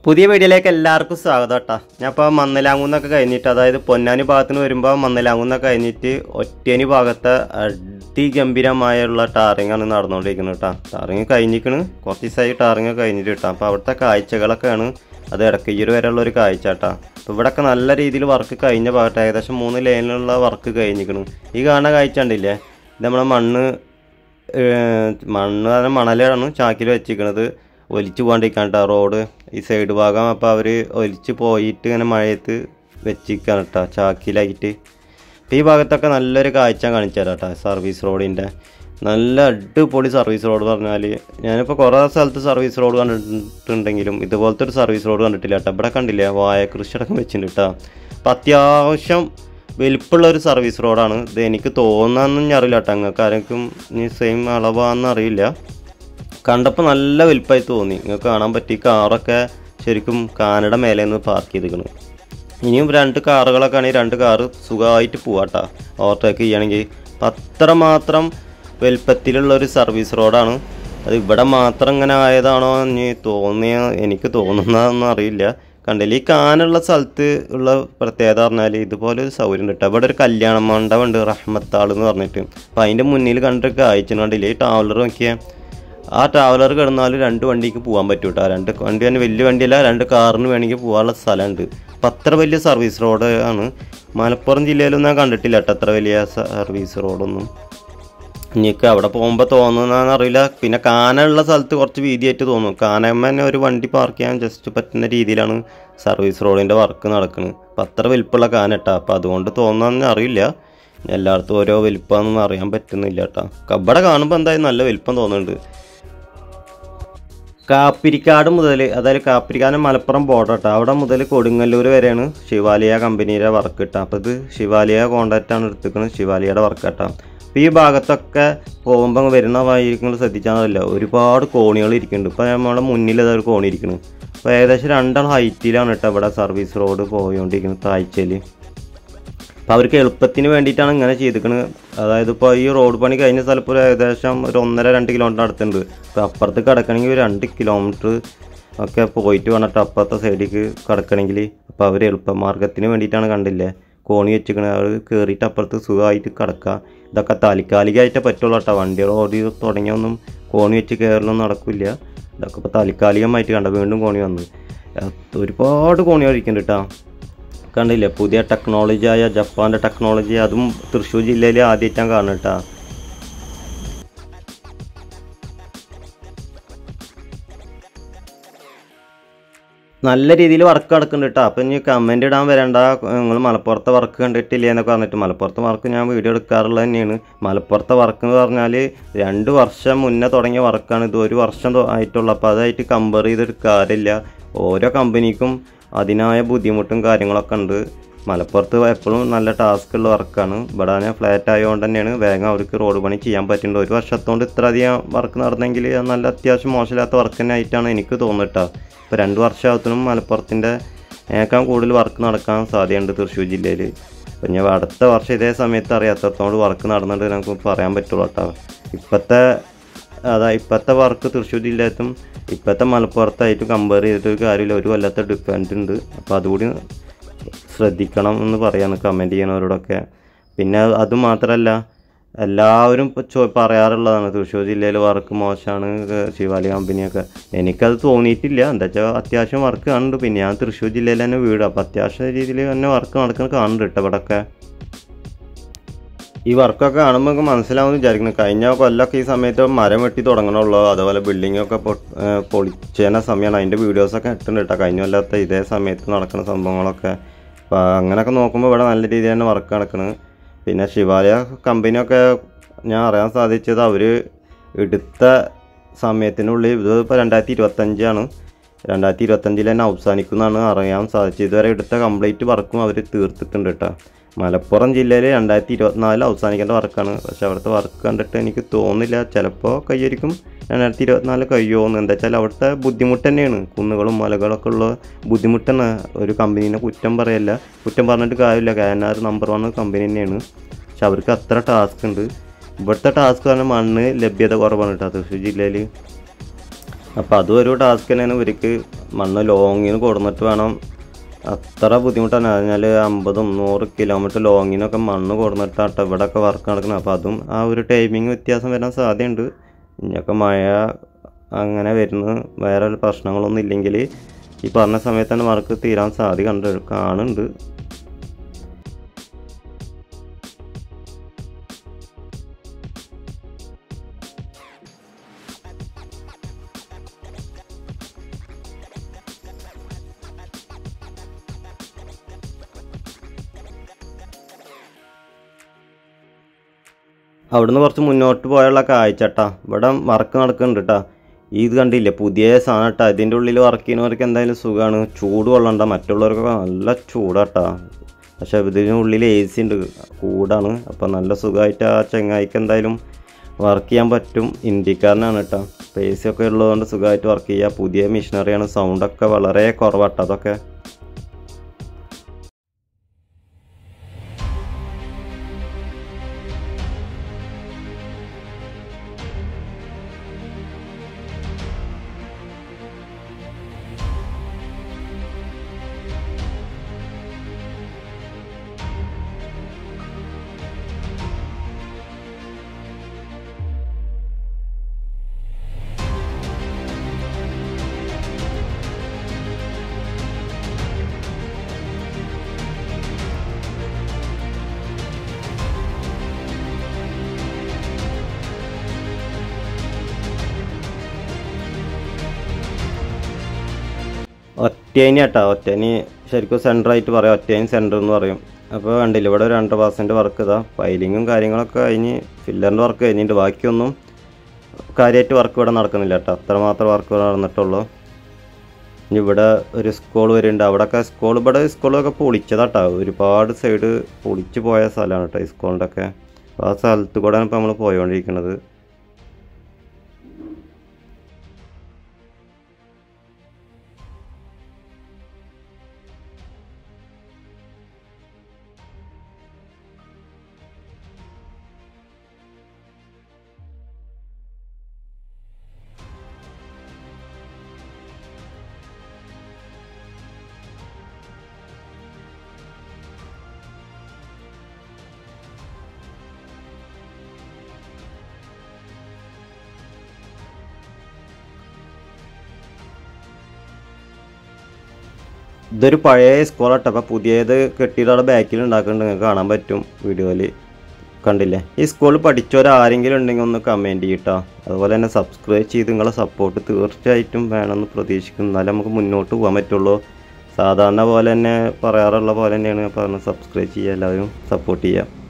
പുതിയ വീഡിയോയിലേക്ക് എല്ലാവർക്കും സ്വാഗതം കേട്ടോ ഞാൻ ഇപ്പോൾ മന്നലാങ്കുന്നൊക്കെ കഴിഞ്ഞിട്ട് അതായത് പൊന്നാനി ഭാഗത്ത് നിന്ന് വരുമ്പോൾ മന്നലാങ്കുന്നൊക്കെ കഴിഞ്ഞിട്ട് ഒറ്റേനി ഭാഗത്തെ അതിഗംഭീരമായുള്ള ടാറിങ്ങാണ് നടന്നുകൊണ്ടിരിക്കുന്നത് കേട്ടോ ടാറിങ് കഴിഞ്ഞിരിക്കണ് കുറച്ച് ദിവസമായി ടാറിങ് കഴിഞ്ഞിട്ട് കേട്ടോ അപ്പോൾ അവിടുത്തെ കാഴ്ചകളൊക്കെയാണ് അത് ഇടക്കയ്യൂർ വരെയുള്ള ഒരു കാഴ്ച കേട്ടോ അപ്പോൾ ഇവിടെയൊക്കെ നല്ല രീതിയിൽ വർക്ക് കഴിഞ്ഞ ഭാഗത്ത് ഏകദേശം മൂന്ന് ലൈനിലുള്ള വർക്ക് കഴിഞ്ഞിരിക്കണ് ഈ കാണുന്ന കാഴ്ച ഉണ്ടില്ലേ ഇത് നമ്മളെ മണ്ണ് ഏഹ് മണ്ണ് പറഞ്ഞ മണലാണ് ചാക്കിൽ വെച്ചിരിക്കണത് ഒലിച്ചു പോകാണ്ടിരിക്കാൻ കേട്ടോ റോഡ് ഈ സൈഡ് ഭാഗം അപ്പോൾ അവർ ഒലിച്ച് പോയിട്ട് ഇങ്ങനെ മഴയത്ത് വെച്ചിരിക്കാൻ കേട്ടോ ചാക്കിലായിട്ട് അപ്പോൾ ഈ ഭാഗത്തൊക്കെ നല്ലൊരു കാഴ്ച കാണിച്ചു തരാം കേട്ടോ സർവീസ് റോഡിൻ്റെ നല്ല അടിപൊളി സർവീസ് റോഡ് പറഞ്ഞാൽ ഞാനിപ്പോൾ കുറേ സ്ഥലത്ത് സർവീസ് റോഡ് കണ്ടിട്ടുണ്ടെങ്കിലും ഇതുപോലത്തെ ഒരു സർവീസ് റോഡ് കണ്ടിട്ടില്ല കേട്ടോ ഇവിടെ കണ്ടില്ലേ വായ കൃഷിയടക്കം വെച്ചിട്ടുണ്ട് കേട്ടോ അപ്പം അത്യാവശ്യം വലിപ്പമുള്ള ഒരു സർവീസ് റോഡാണ് ഇത് എനിക്ക് തോന്നാന്നൊന്നും ഞാൻ അറിയില്ല കേട്ടോ നിങ്ങൾക്ക് ആരെങ്കിലും ഇനി സെയിം അളവാന്ന് അറിയില്ല കണ്ടപ്പോൾ നല്ല വലിപ്പമായി തോന്നി നിങ്ങൾക്ക് കാണാൻ പറ്റി കാറൊക്കെ ശരിക്കും കാനഡ മേലെ നിന്ന് പാർക്ക് ചെയ്തിരിക്കണം ഇനിയും രണ്ട് കാറുകളൊക്കെ ആണെങ്കിൽ രണ്ട് കാറ് സുഖമായിട്ട് പോവാട്ടാ ഓവർടേക്ക് ചെയ്യുകയാണെങ്കിൽ അപ്പം അത്രമാത്രം വലിപ്പത്തിലുള്ള ഒരു സർവീസ് റോഡാണ് അത് ഇവിടെ മാത്രം ഇങ്ങനെ ആയതാണോ എന്ന് തോന്നിയ എനിക്ക് തോന്നുന്നതെന്ന് അറിയില്ല കണ്ടില്ല ഈ കാനുള്ള സ്ഥലത്ത് ഉള്ള പ്രത്യേകത പറഞ്ഞാൽ ഇതുപോലെ ഒരു സൗകര്യം കിട്ടുക ഇവിടെ ഒരു കല്യാണ മണ്ഡപമുണ്ട് റഹ്മത്താൾ എന്ന് പറഞ്ഞിട്ട് അപ്പം അതിൻ്റെ മുന്നിൽ കണ്ടൊരു കാഴ്ച കണ്ടില്ലേ ഈ ട്രാവലർ നോക്കിയാൽ ആ ട്രാവലർ കിടന്നാൽ രണ്ട് വണ്ടിക്ക് പോകാൻ പറ്റും കേട്ടോ രണ്ട് വണ്ടി തന്നെ വലിയ വണ്ടിയല്ല രണ്ട് കാറിന് വേണമെങ്കിൽ പോകാനുള്ള സ്ഥലമുണ്ട് അപ്പം അത്ര വലിയ സർവീസ് റോഡ് ആണ് മലപ്പുറം ജില്ലയിലൊന്നും ഞാൻ കണ്ടിട്ടില്ല കേട്ടോ അത്ര വലിയ സർവീസ് റോഡൊന്നും ഇനിയൊക്കെ അവിടെ പോകുമ്പോൾ തോന്നുന്നതെന്ന് അറിയില്ല പിന്നെ കാനുള്ള സ്ഥലത്ത് കുറച്ച് വീതിയായിട്ട് തോന്നും കാനമ്മ തന്നെ ഒരു വണ്ടി പാർക്ക് ചെയ്യാൻ ജസ്റ്റ് പറ്റുന്ന രീതിയിലാണ് സർവീസ് റോഡിൻ്റെ വർക്ക് നടക്കുന്നത് അപ്പം അത്ര വലിപ്പമുള്ള കാന കേട്ടോ അപ്പം അതുകൊണ്ട് തോന്നുന്നതെന്ന് അറിയില്ല എല്ലായിടത്തും ഓരോ വലിപ്പമാണെന്ന് അറിയാൻ പറ്റുന്നില്ല കേട്ടോ ഇവിടെ കാണുമ്പോൾ എന്തായാലും നല്ല വലിപ്പം തോന്നുന്നുണ്ട് കാപ്പിരിക്കാട് മുതൽ അതായത് കാപ്പിരിക്കാട് മലപ്പുറം ബോർഡർ കേട്ടോ അവിടെ മുതൽ കൊടുങ്ങല്ലൂർ വരെയാണ് ശിവാലിയ കമ്പനിയുടെ വർക്ക് കിട്ടുക അപ്പോൾ ഇത് ശിവാലിയ കോണ്ടാക്റ്റാണ് എടുത്തിരിക്കുന്നത് ശിവാലിയയുടെ വർക്ക് കേട്ടോ അപ്പോൾ ഈ ഭാഗത്തൊക്കെ പോകുമ്പോൾ വരുന്ന വഴികൾ ശ്രദ്ധിച്ചാൽ ഒരുപാട് കോണികൾ ഇരിക്കുന്നുണ്ട് ഇപ്പോൾ നമ്മുടെ മുന്നിൽ അതൊരു കോണി ഇരിക്കുന്നു അപ്പോൾ ഏകദേശം രണ്ടാൾ ഹൈറ്റിലാണ് കേട്ടോ ഇവിടെ സർവീസ് റോഡ് പോയോണ്ടിരിക്കുന്നത് താഴ്ചയിൽ അപ്പോൾ അവർക്ക് എളുപ്പത്തിന് വേണ്ടിയിട്ടാണ് ഇങ്ങനെ ചെയ്തിരിക്കുന്നത് അതായത് ഇപ്പോൾ ഈ റോഡ് പണി കഴിഞ്ഞ സ്ഥലത്ത് ഒരു ഏകദേശം ഒരു ഒന്നര രണ്ട് കിലോമീറ്റർ അടുത്തുണ്ട് അപ്പോൾ അപ്പുറത്ത് കിടക്കണമെങ്കിൽ ഒരു രണ്ട് കിലോമീറ്റർ ഒക്കെ പോയിട്ട് വേണം അപ്പുറത്തെ സൈഡിലേക്ക് കിടക്കണമെങ്കിൽ അപ്പോൾ അവർ എളുപ്പമാർഗത്തിന് വേണ്ടിയിട്ടാണ് കണ്ടില്ലേ കോണി വെച്ചിരിക്കണത് അവർ കയറിയിട്ട് അപ്പുറത്ത് സുഖമായിട്ട് കിടക്കുക ഇതൊക്കെ താൽക്കാലികമായിട്ടേ പറ്റുള്ളൂ കേട്ടോ വണ്ടി റോഡ് തുടങ്ങിയൊന്നും കോണി വെച്ച് കയറലൊന്നും നടക്കില്ല ഇതൊക്കെ ഇപ്പോൾ താൽക്കാലികമായിട്ട് കണ്ട വീണ്ടും കോണി വന്നു ഒരുപാട് കോണി കഴിക്കുന്നുണ്ട് കേട്ടോ കണ്ടില്ലേ പുതിയ ടെക്നോളജി ആയ ജപ്പാൻ്റെ ടെക്നോളജി അതും തൃശ്ശൂർ ജില്ലയിൽ ആദ്യമായിട്ടാണ് കാണുന്നത് കേട്ടോ നല്ല രീതിയിൽ വർക്ക് നടക്കുന്നുണ്ട് കേട്ടോ അപ്പം ഇനി കമൻറ്റ് ഇടാൻ വരണ്ട നിങ്ങൾ മലപ്പുറത്തെ വർക്ക് കണ്ടിട്ടില്ല എന്നൊക്കെ പറഞ്ഞിട്ട് മലപ്പുറത്തെ വർക്ക് ഞാൻ വീഡിയോ എടുക്കാറുള്ളത് തന്നെയാണ് മലപ്പുറത്തെ വർക്ക് എന്ന് പറഞ്ഞാൽ രണ്ട് വർഷം മുന്നേ തുടങ്ങിയ വർക്കാണ് ഇത് ഒരു വർഷം തൊ- ആയിട്ടുള്ളൂ അപ്പോൾ അതായിട്ട് കമ്പയർ ചെയ്തിട്ട് കാര്യമില്ല ഓരോ കമ്പനിക്കും അതിനായ ബുദ്ധിമുട്ടും കാര്യങ്ങളൊക്കെ ഉണ്ട് മലപ്പുറത്ത് എപ്പോഴും നല്ല ടാസ്ക് ഉള്ള വർക്കാണ് ഇവിടെ ഞാൻ ഫ്ലാറ്റ് ആയതുകൊണ്ട് തന്നെയാണ് വേഗം അവർക്ക് റോഡ് പണി ചെയ്യാൻ പറ്റുന്നുണ്ട് ഒരു വർഷത്തോണ്ട് ഇത്ര അധികം വർക്ക് നടന്നെങ്കിൽ അത് നല്ല അത്യാവശ്യം മോശമില്ലാത്ത വർക്ക് തന്നെ ആയിട്ടാണ് എനിക്ക് തോന്നിട്ടാ ഇപ്പോൾ രണ്ട് വർഷമാകത്തിനും മലപ്പുറത്തിൻ്റെ ഏക്കാൻ കൂടുതൽ വർക്ക് നടക്കാൻ സാധ്യതയുണ്ട് തൃശ്ശൂർ ജില്ലയിൽ അപ്പം ഞാൻ അടുത്ത വർഷം ഇതേ സമയത്ത് അറിയാം എത്രത്തോളം വർക്ക് നടന്നിട്ട് നമുക്ക് പറയാൻ പറ്റുള്ളൂ കേട്ടോ ഇപ്പോഴത്തെ അതാ ഇപ്പോഴത്തെ വർക്ക് തൃശ്ശൂർ ജില്ലത്തും ഇപ്പോഴത്തെ മലപ്പുറത്തായിട്ട് കമ്പയർ ചെയ്തിട്ട് ഒരു കാര്യമില്ല ഒരു കൊല്ലത്തെ ഡിഫറൻറ്റ് ഉണ്ട് അപ്പോൾ അതുകൂടി ശ്രദ്ധിക്കണം എന്ന് പറയാണ് കമൻറ്റ് ചെയ്യണവരോടൊക്കെ പിന്നെ അത് മാത്രമല്ല എല്ലാവരും ഇപ്പോൾ ചോ പറയാറുള്ളതാണ് തൃശ്ശൂർ ജില്ലയിൽ വർക്ക് മോശമാണ് ശിവാലി കമ്പനിയൊക്കെ എനിക്കത് തോന്നിയിട്ടില്ല എന്താ വെച്ചാൽ അത്യാവശ്യം വർക്ക് കാണുന്നുണ്ട് പിന്നെ ഞാൻ തൃശ്ശൂർ ജില്ലയിൽ തന്നെ വീട് അപ്പോൾ അത്യാവശ്യ രീതിയിൽ തന്നെ വർക്ക് നടക്കുന്നത് കാണുന്നുണ്ട് കേട്ടോ ഇവിടെയൊക്കെ ഈ വർക്കൊക്കെ കാണുമ്പോൾ നമുക്ക് മനസ്സിലാവുമെന്ന് വിചാരിക്കുന്നു കഴിഞ്ഞ കൊല്ലമൊക്കെ ഈ സമയത്ത് മരം വെട്ടി തുടങ്ങണുള്ളൂ അതുപോലെ ബിൽഡിംഗ് ഒക്കെ പൊളിച്ചേന സമയമാണ് അതിൻ്റെ വീഡിയോസൊക്കെ ഇട്ടുണ്ട് കേട്ടോ കഴിഞ്ഞ കൊല്ലത്തെ ഇതേ സമയത്ത് നടക്കുന്ന സംഭവങ്ങളൊക്കെ അപ്പോൾ അങ്ങനെയൊക്കെ നോക്കുമ്പോൾ ഇവിടെ നല്ല രീതിയിൽ തന്നെ വർക്ക് നടക്കുന്നത് പിന്നെ ശിവാലയ കമ്പനിയൊക്കെ ഞാൻ അറിയാൻ സാധിച്ചത് അവർ എടുത്ത സമയത്തിനുള്ളിൽ ഇത് ഇപ്പോൾ രണ്ടായിരത്തി ഇരുപത്തഞ്ചാണ് രണ്ടായിരത്തി ഇരുപത്തഞ്ചിൽ തന്നെ അവസാനിക്കുന്നതാണ് അറിയാൻ സാധിച്ചത് ഇതുവരെ എടുത്ത കംപ്ലീറ്റ് വർക്കും അവർ തീർത്തിട്ടുണ്ട് കേട്ടോ മലപ്പുറം ജില്ലയിൽ രണ്ടായിരത്തി ഇരുപത്തിനാലിൽ അവസാനിക്കേണ്ട വർക്കാണ് പക്ഷെ അവിടുത്തെ വർക്ക് കണ്ടിട്ട് എനിക്ക് തോന്നുന്നില്ല ചിലപ്പോൾ കയ്യായിരിക്കും രണ്ടായിരത്തി ഇരുപത്തിനാല് കഴിയുമെന്ന് എന്താ വെച്ചാൽ അവിടുത്തെ ബുദ്ധിമുട്ട് തന്നെയാണ് കുന്നുകളും മലകളൊക്കെ ഉള്ള ബുദ്ധിമുട്ടാണ് ഒരു കമ്പനീനെ കുറ്റം പറയല്ല കുറ്റം പറഞ്ഞിട്ട് കാര്യമില്ല കാനാർ നമ്പർ വൺ കമ്പനി തന്നെയാണ് പക്ഷെ അവർക്ക് അത്ര ടാസ്ക് ഉണ്ട് ഇവിടുത്തെ ടാസ്ക് പറഞ്ഞാൽ മണ്ണ് ലഭ്യത കുറവാണ് കേട്ടോ തൃശ്ശൂർ ജില്ലയിൽ അപ്പോൾ അതും ഒരു ടാസ്ക് തന്നെയാണ് ഇവർക്ക് മണ്ണ് ലോങ്ങിന് കൊടുന്നിട്ട് വേണം അത്ര ബുദ്ധിമുട്ടാണ് പറഞ്ഞാൽ അമ്പതും നൂറ് കിലോമീറ്റർ ലോങ്ങിനൊക്കെ മണ്ണ് കൊടുന്നിട്ടാട്ടോ ഇവിടെയൊക്കെ വർക്ക് നടക്കുന്നത് അപ്പോൾ അതും ആ ഒരു ടൈമിങ് വ്യത്യാസം വരാൻ സാധ്യതയുണ്ട് ഇനിയൊക്കെ മഴ അങ്ങനെ വരുന്ന വേറെ പ്രശ്നങ്ങളൊന്നും ഇല്ലെങ്കിൽ ഈ പറഞ്ഞ സമയത്ത് തന്നെ വർക്ക് തീരാൻ സാധ്യത കണ്ട് കാണുന്നുണ്ട് അവിടുന്ന് കുറച്ച് മുന്നോട്ട് പോയുള്ള കാഴ്ചട്ടാ ഇവിടെ വർക്ക് നടക്കുന്നുണ്ട് കേട്ടാ ഇത് കണ്ടില്ലേ പുതിയ സാധനം കേട്ടാ ഇതിൻ്റെ ഉള്ളിൽ വർക്ക് ചെയ്യുന്നവർക്ക് എന്തായാലും സുഖമാണ് ചൂട് കൊള്ളണ്ട മറ്റുള്ളവർക്കൊക്കെ നല്ല ചൂടാട്ടാ പക്ഷെ ഇതിനുള്ളിൽ എ സി ഉണ്ട് കൂടാണ് അപ്പം നല്ല സുഖമായിട്ട് ആ ചെങ്ങായിക്ക് എന്തായാലും വർക്ക് ചെയ്യാൻ പറ്റും ഇന്ത്യക്കാരനാണ് കേട്ടോ അപ്പോൾ എ സി ഒക്കെ ഉള്ളതുകൊണ്ട് സുഖമായിട്ട് വർക്ക് ചെയ്യുക പുതിയ മെഷീനറിയാണ് സൗണ്ടൊക്കെ വളരെ കുറവാട്ടോ അതൊക്കെ ഒറ്റേനി കേട്ടോ ഒറ്റേനി ശരിക്കും സെൻറ്റർ ആയിട്ട് പറയാം ഒറ്റേനി സെൻറ്റർ എന്ന് പറയും അപ്പോൾ കണ്ടില്ല ഇവിടെ ഒരു രണ്ട് പെർസെൻറ്റ് വർക്ക് ഇതാ ഫയലിങ്ങും കാര്യങ്ങളൊക്കെ കഴിഞ്ഞ് ഫില്ലറിൻ്റെ വർക്ക് കഴിഞ്ഞിട്ട് ബാക്കിയൊന്നും കാര്യമായിട്ട് വർക്ക് ഇവിടെ നടക്കുന്നില്ല കേട്ടോ അത്രമാത്രം വർക്ക് ഇവിടെ നടന്നിട്ടുള്ളൂ ഇനി ഇവിടെ ഒരു സ്കൂൾ വരുന്നുണ്ട് അവിടെയൊക്കെ സ്കൂൾ ഇവിടെ സ്കൂളൊക്കെ പൊളിച്ചതാട്ടോ ഒരുപാട് സൈഡ് പൊളിച്ച് പോയ സ്ഥലമാണ് കേട്ടോ ഈ സ്കൂളിൻ്റെ ഒക്കെ അപ്പോൾ ആ സ്ഥലത്ത് കൂടെയാണ് ഇപ്പോൾ നമ്മൾ പോയിക്കൊണ്ടിരിക്കുന്നത് ഇതൊരു പഴയ സ്കൂളാട്ടോ അപ്പോൾ പുതിയത് കെട്ടിയിട്ട് അവിടെ ബാക്കിൽ ഉണ്ടാക്കുന്നുണ്ട് നിങ്ങൾക്ക് കാണാൻ പറ്റും വീഡിയോയിൽ കണ്ടില്ലേ ഈ സ്കൂളിൽ പഠിച്ചവരാരെങ്കിലും ഉണ്ടെങ്കിൽ ഒന്ന് കമൻറ്റ് ചെയ്യട്ടോ അതുപോലെ തന്നെ സബ്സ്ക്രൈബ് ചെയ്ത് നിങ്ങളെ സപ്പോർട്ട് തീർച്ചയായിട്ടും വേണമെന്ന് പ്രതീക്ഷിക്കുന്നു എന്നാലേ നമുക്ക് മുന്നോട്ട് പോകാൻ പറ്റുള്ളൂ സാധാരണ പോലെ തന്നെ പറയാറുള്ള പോലെ തന്നെയാണ് പറഞ്ഞ് സബ്സ്ക്രൈബ് ചെയ്യുക എല്ലാവരും സപ്പോർട്ട് ചെയ്യുക